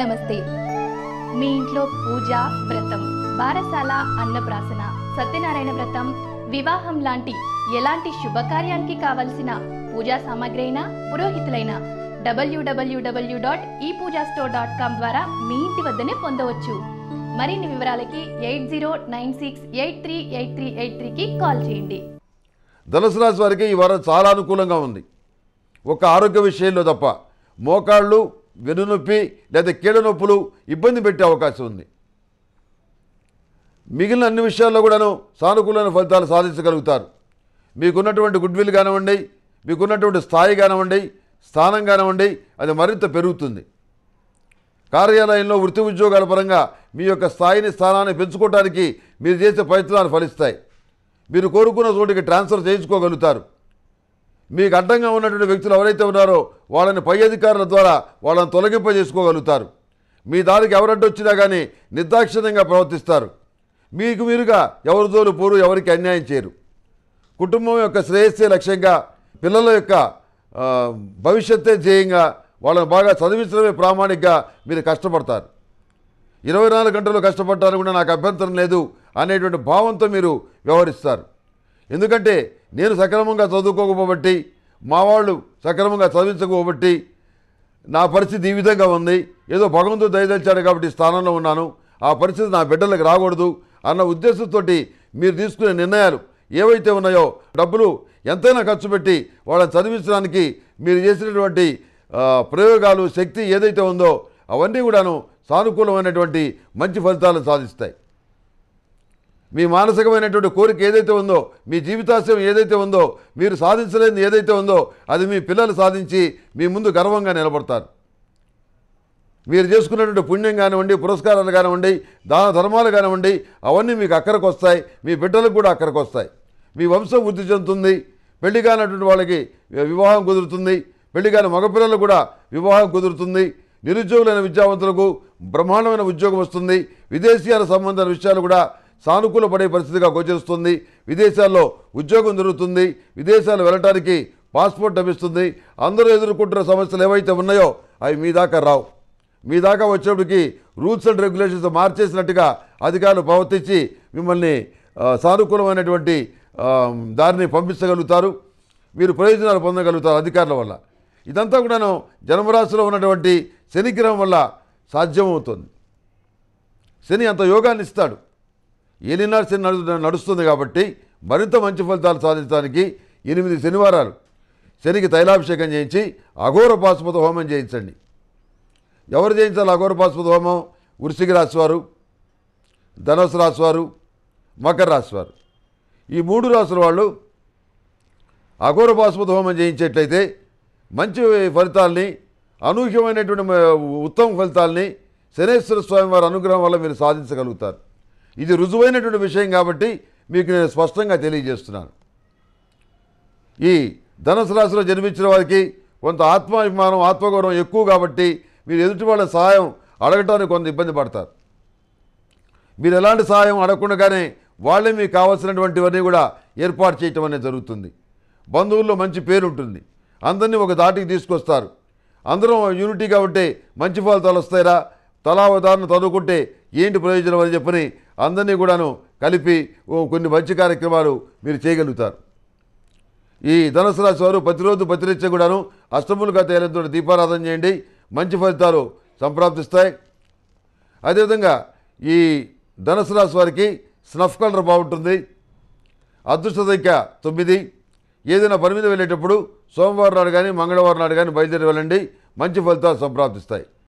నమస్తే మీ ఇంట్లో పూజ వ్రతం బారసాల అన్నప్రాసన సత్యనారాయణ వ్రతం వివాహం లాంటి ఎలాంటి శుభకార్యానికి కావలసిన పూజా సామాగ్రి అయినా పురోహితులైన డబ్ల్యూడబ్ల్యూడబ్ల్యూ డాట్ ఈ పూజా స్టోర్ డాట్ కామ్ ద్వారా మీ ఇంటి వద్దనే పొందవచ్చు మరిన్ని వివరాలకి eight zero nine six eight three eight three eight త్రీకి కాల్ చేయండి ధనుసు రాశి వారికి ఈ వారం చాలా అనుకూలంగా ఉంది ఒక ఆరోగ్య విషయంలో తప్ప మోకాళ్ళు వెన్నునొప్పి లేదా కీళ్ళ నొప్పులు ఇబ్బంది పెట్టే అవకాశం ఉంది మిగిలిన అన్ని విషయాల్లో కూడాను సానుకూలమైన ఫలితాలు సాధించగలుగుతారు మీకున్నటువంటి గుడ్ విల్ కానివ్వండి మీకున్నటువంటి స్థాయి కానివ్వండి స్థానం కానివ్వండి అది మరింత పెరుగుతుంది కార్యాలయంలో వృత్తి ఉద్యోగాల పరంగా మీ యొక్క స్థాయిని స్థానాన్ని పెంచుకోవడానికి మీరు చేసే ప్రయత్నాలు ఫలిస్తాయి మీరు కోరుకున్న చోటికి ట్రాన్స్ఫర్ చేయించుకోగలుగుతారు మీకు అడ్డంగా ఉన్నటువంటి వ్యక్తులు ఎవరైతే ఉన్నారో వాళ్ళని పై అధికారుల ద్వారా వాళ్ళని తొలగింపజేసుకోగలుగుతారు మీ దారికి ఎవరంటే వచ్చినా కానీ నిర్దాక్షిణ్యంగా ప్రవర్తిస్తారు మీకు మీరుగా ఎవరి జోలు పోరు ఎవరికి అన్యాయం చేయరు కుటుంబం యొక్క శ్రేయస్సే లక్ష్యంగా పిల్లల యొక్క ఆ, భవిష్యత్తే ధ్యేయంగా వాళ్ళని బాగా చదివించడమే ప్రామాణికంగా మీరు కష్టపడతారు ఇరవై నాలుగు గంటలు కష్టపడటానికి కూడా నాకు అభ్యంతరం లేదు అనేటువంటి భావంతో మీరు వ్యవహరిస్తారు ఎందుకంటే నేను సక్రమంగా చదువుకోకపోబట్టి మా వాళ్ళు సక్రమంగా చదివించకపోబట్టి నా పరిస్థితి ఈ విధంగా ఉంది ఏదో భగవంతుడు దయదలిచాడు కాబట్టి ఈ స్థానంలో ఉన్నాను ఆ పరిస్థితి నా బిడ్డలకు రాకూడదు అన్న ఉద్దేశంతో మీరు తీసుకునే నిర్ణయాలు ఏవైతే ఉన్నాయో డబ్బులు ఎంతైనా ఖర్చు పెట్టి వాళ్ళని చదివించడానికి మీరు చేసినటువంటి ఆ, ప్రయోగాలు శక్తి ఏదైతే ఉందో అవన్నీ కూడాను సానుకూలమైనటువంటి మంచి ఫలితాలను సాధిస్తాయి మీ మానసికమైనటువంటి కోరిక ఏదైతే ఉందో మీ జీవితాశయం ఏదైతే ఉందో మీరు సాధించలేనిది ఏదైతే ఉందో అది మీ పిల్లలు సాధించి మీ ముందు గర్వంగా నిలబడతారు మీరు చేసుకున్నటువంటి పుణ్యం కానివ్వండి పురస్కారాలు కానివ్వండి దాన ధర్మాలు కానివ్వండి అవన్నీ మీకు అక్కడికి వస్తాయి మీ బిడ్డలకు కూడా అక్కడికి వస్తాయి మీ వంశం వృద్ధి చెందుతుంది పెళ్లి కానటువంటి వాళ్ళకి వివాహం కుదురుతుంది పెళ్లి కాని మగపిల్లలకు కూడా వివాహం కుదురుతుంది నిరుద్యోగులైన విద్యావంతులకు బ్రహ్మాండమైన ఉద్యోగం వస్తుంది విదేశీయాల సంబంధాల విషయాలు కూడా సానుకూల పడే పరిస్థితిగా గోచరిస్తుంది విదేశాల్లో ఉద్యోగం దొరుకుతుంది విదేశాలు వెళ్ళటానికి పాస్పోర్ట్ లభిస్తుంది అందరూ ఎదుర్కొంటున్న సమస్యలు ఏవైతే ఉన్నాయో అవి మీ దాకా రావు మీ దాకా వచ్చేప్పటికి రూల్స్ అండ్ రెగ్యులేషన్స్ మార్చేసినట్టుగా అధికారులు ప్రవర్తించి మిమ్మల్ని ఆ, సానుకూలమైనటువంటి ఆ, దారిని పంపించగలుగుతారు మీరు ప్రయోజనాలు పొందగలుగుతారు అధికారుల వల్ల ఇదంతా కూడాను జన్మరాశిలో ఉన్నటువంటి శనిగ్రహం వల్ల సాధ్యమవుతుంది శని అంత యోగాన్ని ఇస్తాడు ఏలినాడు శని నడు నడుస్తుంది కాబట్టి మరింత మంచి ఫలితాలు సాధించడానికి ఎనిమిది శనివారాలు శనికి తైలాభిషేకం చేయించి అఘోర పాశుపత హోమం చేయించండి ఎవరు చేయించాలి అఘోర పాశుపత హోమం వృశ్చిక రాశి వారు ధనుసు రాశి వారు మకర రాశి వారు ఈ మూడు రాసుల వాళ్ళు అఘోర పాశుపత హోమం చేయించేట్లయితే మంచి ఫలితాల్ని అనూహ్యమైనటువంటి మ- ఉత్తమ ఫలితాల్ని శనేశ్వర స్వామి వారి అనుగ్రహం వల్ల మీరు సాధించగలుగుతారు ఇది రుజువైనటువంటి విషయం కాబట్టి మీకు నేను స్పష్టంగా తెలియజేస్తున్నాను ఈ ధనుసు రాశిలో జన్మించిన వారికి కొంత ఆత్మాభిమానం ఆత్మగౌరవం ఎక్కువ కాబట్టి మీరు ఎదుటి వాళ్ళ సహాయం అడగటానికి కొంత ఇబ్బంది పడతారు మీరు ఎలాంటి సహాయం అడగకుండానే వాళ్ళే మీకు కావాల్సినటువంటివన్నీ కూడా ఏర్పాటు చేయటం అనేది జరుగుతుంది బంధువుల్లో మంచి పేరు ఉంటుంది అందరినీ ఒక దాటికి తీసుకొస్తారు అందరం యూనిటీగా ఉంటే మంచి ఫలితాలు వస్తాయిరా తలా ఉదాహరణ చదువుకుంటే ఏంటి ప్రయోజనం అని చెప్పని అందరినీ కూడాను కలిపి ఓ కొన్ని మంచి కార్యక్రమాలు మీరు చేయగలుగుతారు ఈ ధనుసు రాశి వారు ప్రతిరోజు ప్రతినిత్యం కూడాను అష్టములుగా తేలితో దీపారాధన చేయండి మంచి ఫలితాలు సంప్రాప్తిస్తాయి అదేవిధంగా ఈ ధనుసు రాశి వారికి స్నఫ్ కలర్ బాగుంటుంది అదృష్ట సంఖ్య తొమ్మిది ఏదైనా పని మీద వెళ్ళేటప్పుడు సోమవారం నాడు కానీ మంగళవారం నాడు కానీ బయలుదేరి వెళ్ళండి మంచి ఫలితాలు సంప్రాప్తిస్తాయి